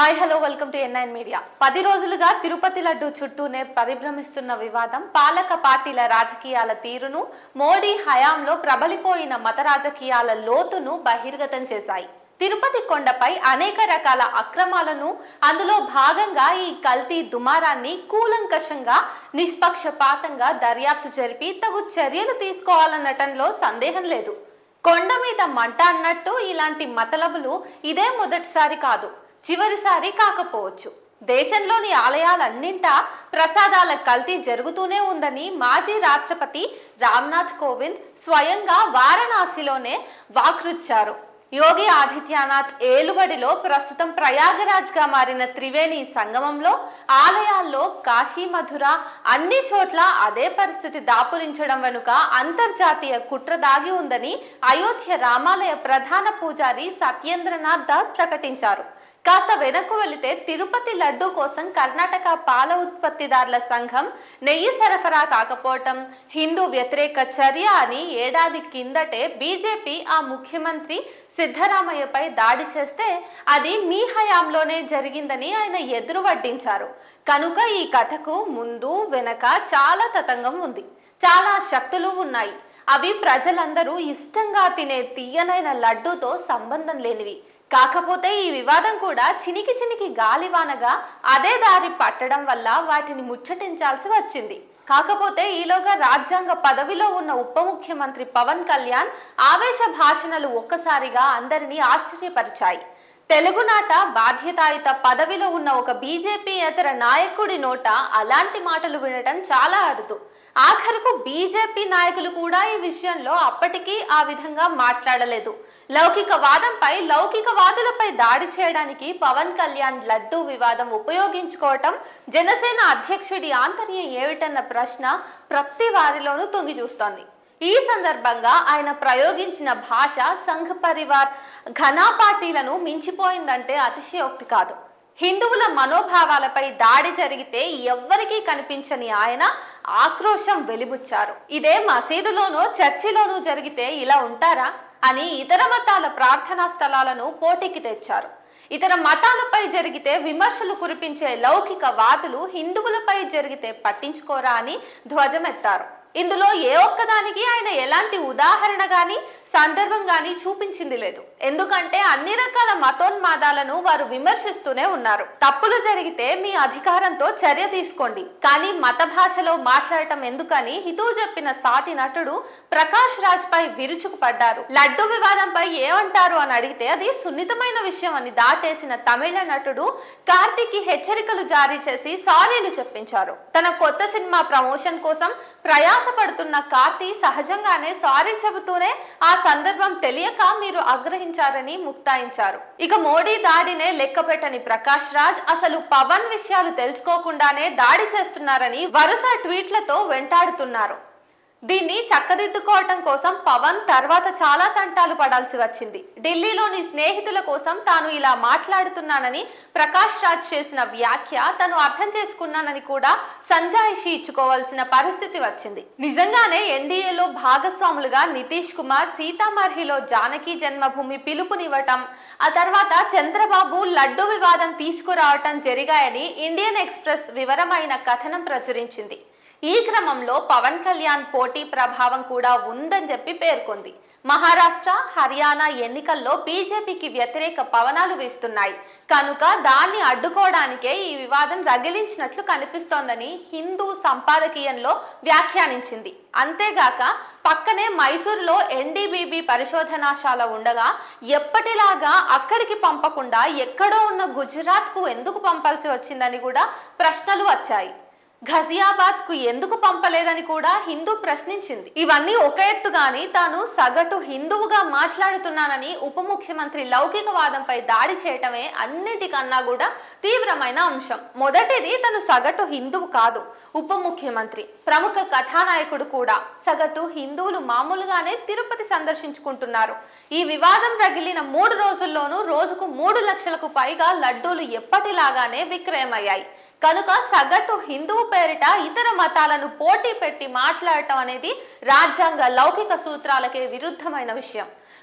hi hello welcome to ఎన్ఐన్ media పది రోజులుగా తిరుపతి లడ్డు చుట్టూనే పరిభ్రమిస్తున్న వివాదం పాలక పార్టీల రాజకీయాల తీరును మోడీ హయాంలో ప్రబలిపోయిన మత రాజకీయాల లోతును బహిర్గతం చేశాయి తిరుపతి కొండపై అనేక రకాల అక్రమాలను అందులో భాగంగా ఈ కల్తీ దుమారాన్ని కూలంకషంగా నిష్పక్షపాతంగా దర్యాప్తు జరిపి తగు చర్యలు తీసుకోవాలన్నటంలో సందేహం లేదు కొండ మీద మంట అన్నట్టు ఇలాంటి మతలబులు ఇదే మొదటిసారి కాదు చివరిసారి కాకపోవచ్చు దేశంలోని ఆలయాలన్నింటా ప్రసాదాల కల్తీ జరుగుతూనే ఉందని మాజీ రాష్ట్రపతి రామ్నాథ్ కోవింద్ స్వయంగా వారణాసిలోనే వాక్రుచ్చారు యోగి ఆదిత్యనాథ్ ఏలుబడిలో ప్రస్తుతం ప్రయాగరాజ్గా మారిన త్రివేణి సంగమంలో ఆలయాల్లో కాశీ మధుర అన్ని చోట్ల అదే పరిస్థితి దాపురించడం వెనుక అంతర్జాతీయ కుట్ర దాగి ఉందని అయోధ్య రామాలయ ప్రధాన పూజారి సత్యేంద్రనాథ్ దాస్ ప్రకటించారు కాస్త వెనక్కు వెళితే తిరుపతి లడ్డు కోసం కర్ణాటక పాల ఉత్పత్తిదారుల సంఘం నెయ్యి సరఫరా కాకపోవటం హిందూ వ్యతిరేక చర్య అని ఏడాది కిందటే బీజేపీ ఆ ముఖ్యమంత్రి సిద్ధరామయ్యపై దాడి చేస్తే అది మీ హయాంలోనే జరిగిందని ఆయన ఎదురు వడ్డించారు కనుక ఈ కథకు ముందు వెనక చాలా తతంగం ఉంది చాలా శక్తులు ఉన్నాయి అవి ప్రజలందరూ ఇష్టంగా తినే తీయనైన లడ్డూతో సంబంధం లేనివి కాకపోతే ఈ వివాదం కూడా చినికి చినికి గాలివానగా అదే దారి పట్టడం వల్ల వాటిని ముచ్చటించాల్సి వచ్చింది కాకపోతే ఈలోగా రాజ్యాంగ పదవిలో ఉన్న ఉప ముఖ్యమంత్రి పవన్ కళ్యాణ్ ఆవేశ భాషణలు ఒక్కసారిగా అందరినీ ఆశ్చర్యపరిచాయి తెలుగునాట బాధ్యతాయుత పదవిలో ఉన్న ఒక బీజేపీయేతర నాయకుడి నోట అలాంటి మాటలు వినడం చాలా అరుదు ఆఖరుకు బీజేపీ నాయకులు కూడా ఈ విషయంలో అప్పటికీ ఆ విధంగా మాట్లాడలేదు లౌకికవాదంపై లౌకికవాదులపై దాడి చేయడానికి పవన్ కళ్యాణ్ లడ్డూ వివాదం ఉపయోగించుకోవటం జనసేన అధ్యక్షుడి ఆంతర్యం ఏమిటన్న ప్రశ్న ప్రతి వారిలోనూ తొంగి చూస్తోంది ఈ సందర్భంగా ఆయన ప్రయోగించిన భాష సంఘ్ పరివార్ ఘనా పార్టీలను మించిపోయిందంటే అతిశయోక్తి కాదు హిందువుల మనోభావాలపై దాడి జరిగితే ఎవ్వరికీ కనిపించని ఆయన ఆక్రోశం వెలిబుచ్చారు ఇదే మసీదులోనో చర్చిలోనూ జరిగితే ఇలా ఉంటారా అని ఇతర మతాల ప్రార్థనా స్థలాలను పోటీకి తెచ్చారు ఇతర మతాలపై జరిగితే విమర్శలు కురిపించే లౌకిక వాదులు హిందువులపై జరిగితే పట్టించుకోరా అని ధ్వజమెత్తారు ఇందులో ఏ ఒక్కదానికి ఆయన ఎలాంటి ఉదాహరణ గాని సందర్భం గాని చూపించింది లేదు ఎందుకంటే అన్ని రకాల మతోన్మాదాలను వారు విమర్శిస్తూనే ఉన్నారు తప్పులు జరిగితే మీ అధికారంతో చర్య తీసుకోండి కానీ మత భాషలో మాట్లాడటం ఎందుకని హితువు చెప్పిన సాటి నటుడు ప్రకాష్ రాజ్ పై విరుచుకుపడ్డారు లడ్డు వివాదంపై ఏమంటారు అని అడిగితే అది సున్నితమైన విషయం అని దాటేసిన తమిళ నటుడు కార్తీక్ హెచ్చరికలు జారీ చేసి సారీలు చెప్పించారు తన కొత్త సినిమా ప్రమోషన్ కోసం ప్రయాసపడుతున్న కార్తీ సహజంగానే సారీ చెబుతూనే ఆ సందర్భం తెలియక మీరు ఆగ్రహించారని ముక్తాయించారు ఇక మోడీ దాడినే లెక్కపెట్టని ప్రకాష్ రాజ్ అసలు పవన్ విషయాలు తెలుసుకోకుండానే దాడి చేస్తున్నారని వరుస ట్వీట్లతో వెంటాడుతున్నారు దీన్ని చక్కదిద్దుకోవటం కోసం పవన్ తర్వాత చాలా తంటాలు పడాల్సి వచ్చింది ఢిల్లీలోని స్నేహితుల కోసం తాను ఇలా మాట్లాడుతున్నానని ప్రకాష్ రాజ్ చేసిన వ్యాఖ్య తను అర్థం చేసుకున్నానని కూడా సంజాయిషి ఇచ్చుకోవాల్సిన పరిస్థితి వచ్చింది నిజంగానే ఎన్డీఏలో భాగస్వాములుగా నితీష్ కుమార్ సీతామర్హిలో జానకి జన్మభూమి పిలుపునివ్వటం ఆ తర్వాత చంద్రబాబు లడ్డు వివాదం తీసుకురావటం జరిగాయని ఇండియన్ ఎక్స్ప్రెస్ వివరమైన కథనం ప్రచురించింది ఈ క్రమంలో పవన్ కళ్యాణ్ పోటీ ప్రభావం కూడా ఉందని చెప్పి పేర్కొంది మహారాష్ట్ర హర్యానా ఎన్నికల్లో బీజేపీకి వ్యతిరేక పవనాలు వీస్తున్నాయి కనుక దాన్ని అడ్డుకోవడానికే ఈ వివాదం రగిలించినట్లు కనిపిస్తోందని హిందూ సంపాదకీయంలో వ్యాఖ్యానించింది అంతేగాక పక్కనే మైసూరులో ఎన్డీబీబీ పరిశోధనాశాల ఉండగా ఎప్పటిలాగా అక్కడికి పంపకుండా ఎక్కడో ఉన్న గుజరాత్కు ఎందుకు పంపాల్సి వచ్చిందని కూడా ప్రశ్నలు వచ్చాయి ఘజియాబాద్ కు ఎందుకు పంపలేదని కూడా హిందూ ప్రశ్నించింది ఇవన్నీ ఒక ఎత్తుగాని తాను సగటు హిందువుగా మాట్లాడుతున్నానని ఉప ముఖ్యమంత్రి లౌకికవాదంపై దాడి చేయటమే అన్నిటికన్నా కూడా తీవ్రమైన అంశం మొదటిది తను సగటు హిందువు కాదు ఉప ముఖ్యమంత్రి ప్రముఖ కథానాయకుడు కూడా సగటు హిందువులు మామూలుగానే తిరుపతి సందర్శించుకుంటున్నారు ఈ వివాదం రగిలిన మూడు రోజుల్లోనూ రోజుకు మూడు లక్షలకు పైగా లడ్డూలు ఎప్పటిలాగానే విక్రయమయ్యాయి కనుక సగటు హిందువు పేరిట ఇతర మతాలను పోటీ పెట్టి మాట్లాడటం అనేది రాజ్యాంగ లౌకిక సూత్రాలకే విరుద్ధమైన విషయం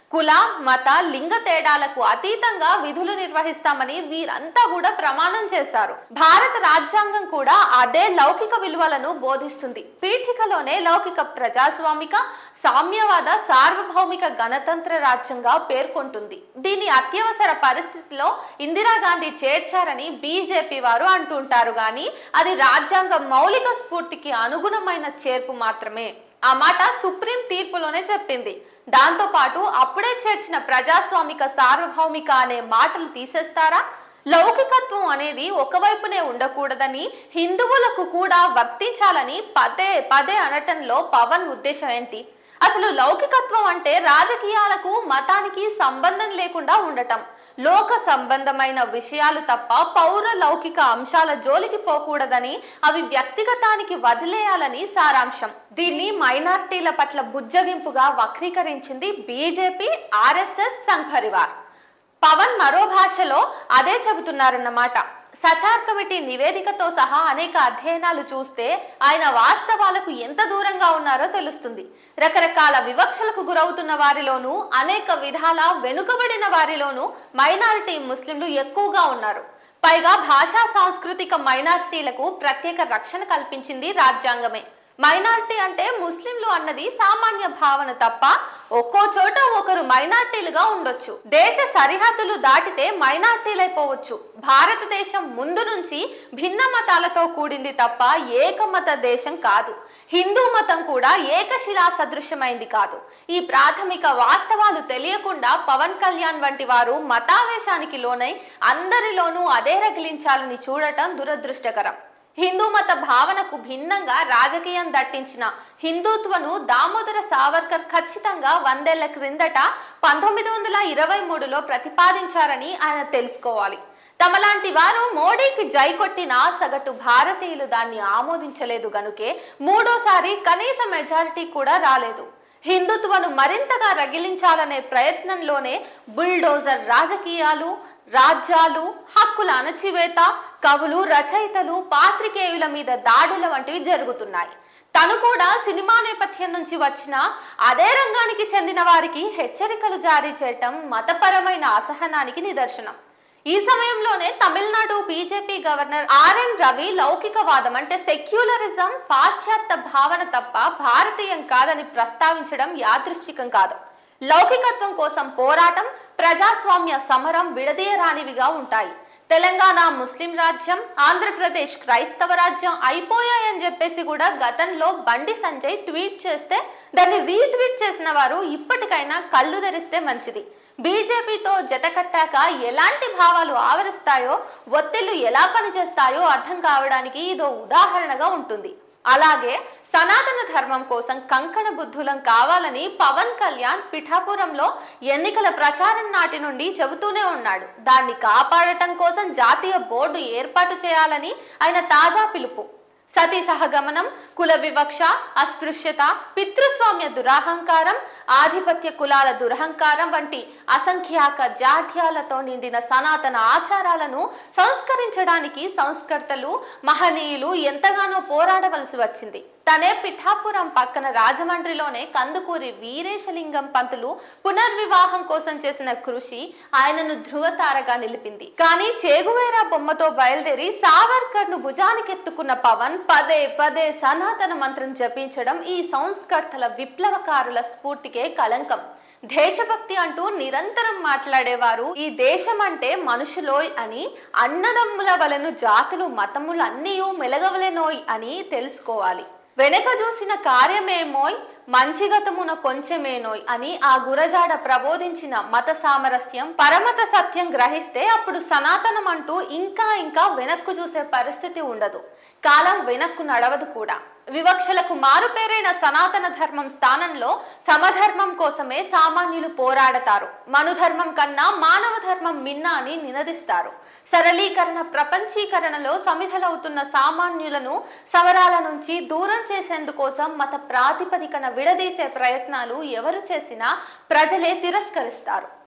కుల మత లింగ తేడాలకు అతీతంగా విధులు నిర్వహిస్తామని వీరంతా కూడా ప్రమాణం చేశారు భారత రాజ్యాంగం కూడా అదే లౌకిక విలువలను బోధిస్తుంది పీఠికలోనే లౌకిక ప్రజాస్వామిక సామ్యవాద సార్వభౌమిక గణతంత్ర రాజ్యంగా పేర్కొంటుంది దీని అత్యవసర పరిస్థితిలో ఇందిరాగాంధీ చేర్చారని బీజేపీ వారు అంటుంటారు కానీ అది రాజ్యాంగ మౌలిక స్ఫూర్తికి అనుగుణమైన చేర్పు మాత్రమే ఆ మాట సుప్రీం తీర్పులోనే చెప్పింది దాంతో పాటు అప్పుడే చేర్చిన ప్రజాస్వామిక సార్వభౌమిక అనే మాటలు తీసేస్తారా లౌకికత్వం అనేది ఒకవైపునే ఉండకూడదని హిందువులకు కూడా వర్తించాలని పదే పదే అనటంలో పవన్ ఉద్దేశం ఏంటి అసలు లౌకికత్వం అంటే రాజకీయాలకు మతానికి సంబంధం లేకుండా ఉండటం లోక సంబంధమైన విషయాలు తప్ప పౌర లౌకిక అంశాల జోలికి పోకూడదని అవి వ్యక్తిగతానికి వదిలేయాలని సారాంశం దీన్ని మైనారిటీల పట్ల బుజ్జగింపుగా వక్రీకరించింది బీజేపీ ఆర్ఎస్ఎస్ సంఘ్ పరివార్ పవన్ మరో భాషలో అదే చెబుతున్నారన్నమాట సచార్ కమిటీ నివేదికతో సహా అనేక అధ్యయనాలు చూస్తే ఆయన వాస్తవాలకు ఎంత దూరంగా ఉన్నారో తెలుస్తుంది రకరకాల వివక్షలకు గురవుతున్న వారిలోనూ అనేక విధాల వెనుకబడిన వారిలోనూ మైనారిటీ ముస్లింలు ఎక్కువగా ఉన్నారు పైగా భాషా సాంస్కృతిక మైనారిటీలకు ప్రత్యేక రక్షణ కల్పించింది రాజ్యాంగమే మైనారిటీ అంటే ముస్లింలు అన్నది సామాన్య భావన తప్ప ఒక్కో చోట ఒకరు మైనార్టీలుగా ఉండొచ్చు దేశ సరిహద్దులు దాటితే మైనార్టీలైపోవచ్చు భారతదేశం ముందు నుంచి భిన్న మతాలతో కూడింది తప్ప ఏకమత దేశం కాదు హిందూ మతం కూడా ఏకశిలా సదృశ్యమైంది కాదు ఈ ప్రాథమిక వాస్తవాలు తెలియకుండా పవన్ కళ్యాణ్ వంటి వారు మతావేశానికి లోనై అందరిలోనూ అదే రగిలించాలని చూడటం దురదృష్టకరం హిందూ మత భావనకు భిన్నంగా రాజకీయం దట్టించిన హిందుత్వను దామోదర సావర్కర్ ఖచ్చితంగా వందేళ్ల క్రిందట పంతొమ్మిది వందల ఇరవై మూడులో ప్రతిపాదించారని ఆయన తెలుసుకోవాలి తమలాంటి వారు మోడీకి జై కొట్టిన సగటు భారతీయులు దాన్ని ఆమోదించలేదు గనుకే మూడోసారి కనీస మెజారిటీ కూడా రాలేదు హిందుత్వను మరింతగా రగిలించాలనే ప్రయత్నంలోనే బుల్డోజర్ రాజకీయాలు రాజ్యాలు హక్కుల అణచివేత కవులు రచయితలు పాత్రికేయుల మీద దాడుల వంటివి జరుగుతున్నాయి తను కూడా సినిమా నేపథ్యం నుంచి వచ్చిన అదే రంగానికి చెందిన వారికి హెచ్చరికలు జారీ చేయటం మతపరమైన అసహనానికి నిదర్శనం ఈ సమయంలోనే Tamil Nadu BJP governor RN Ravi లౌకికవాదం అంటే సెక్యులరిజం పాశ్చాత్య భావన తప్ప భారతీయం కాదని ప్రస్తావించడం యాదృశ్చికం కాదు లౌకికత్వం కోసం పోరాటం ప్రజాస్వామ్య సమరం విడదీయరానివిగా ఉంటాయి తెలంగాణ ముస్లిం రాజ్యం ఆంధ్రప్రదేశ్ క్రైస్తవ రాజ్యం అయిపోయాయని చెప్పేసి కూడా గతంలో బండి సంజయ్ ట్వీట్ చేస్తే దాన్ని రీట్వీట్ చేసిన వారు ఇప్పటికైనా కళ్ళు తెరిస్తే మంచిది బీజేపీతో జతకట్టాక ఎలాంటి భావాలు ఆవరిస్తాయో ఒత్తిళ్లు ఎలా పనిచేస్తాయో అర్థం కావడానికి ఇదో ఉదాహరణగా ఉంటుంది అలాగే సనాతన ధర్మం కోసం కంకణ బుద్ధులం కావాలని పవన్ కళ్యాణ్ పిఠాపురంలో ఎన్నికల ప్రచారం నాటి నుండి చెబుతూనే ఉన్నాడు దాన్ని కాపాడటం కోసం జాతీయ బోర్డు ఏర్పాటు చేయాలని ఆయన తాజా పిలుపు సతీ సహగమనం కుల వివక్ష అస్పృశ్యత పితృస్వామ్య దురహంకారం ఆధిపత్య కులాల దురహంకారం వంటి అసంఖ్యాక జాఠ్యాలతో నిండిన సనాతన ఆచారాలను సంస్కరించడానికి సంస్కర్తలు మహనీయులు ఎంతగానో పోరాడవలసి వచ్చింది తనే పిఠాపురం పక్కన రాజమండ్రిలోనే కందుకూరి వీరేశలింగం పంతులు పునర్వివాహం కోసం చేసిన కృషి ఆయనను ధృవతారగా నిలిపింది కానీ చేగువేరా బొమ్మతో బయలుదేరి సావర్కర్ ను భుజానికెత్తుకున్న పవన్ పదే పదే సనాతన మంత్రం జపించడం ఈ సంస్కర్తల విప్లవకారుల స్ఫూర్తికే కళంకం దేశభక్తి అంటూ నిరంతరం మాట్లాడేవారు ఈ దేశం అంటే మనుషులోయ్ అని అన్నదమ్ముల వలను జాతులు మతములు అన్నీ మెలగవలెనోయ్ అని తెలుసుకోవాలి వెనక చూసిన కార్యమేమోయ్ మంచిగతమున కొంచెమేనోయ్ అని ఆ గురజాడ ప్రబోధించిన మత సామరస్యం పరమత సత్యం గ్రహిస్తే అప్పుడు సనాతనం అంటూ ఇంకా ఇంకా వెనక్కు చూసే పరిస్థితి ఉండదు కాలం వెనక్కు నడవదు కూడా వివక్షలకు మారుపేరైన సనాతన ధర్మం స్థానంలో సమధర్మం కోసమే సామాన్యులు పోరాడతారు మనుధర్మం కన్నా మానవ ధర్మం మిన్న అని నినదిస్తారు సరళీకరణ ప్రపంచీకరణలో సమిధలవుతున్న సామాన్యులను సవరాల నుంచి దూరం చేసేందుకోసం మత ప్రాతిపదికన విడదీసే ప్రయత్నాలు ఎవరు చేసినా ప్రజలే తిరస్కరిస్తారు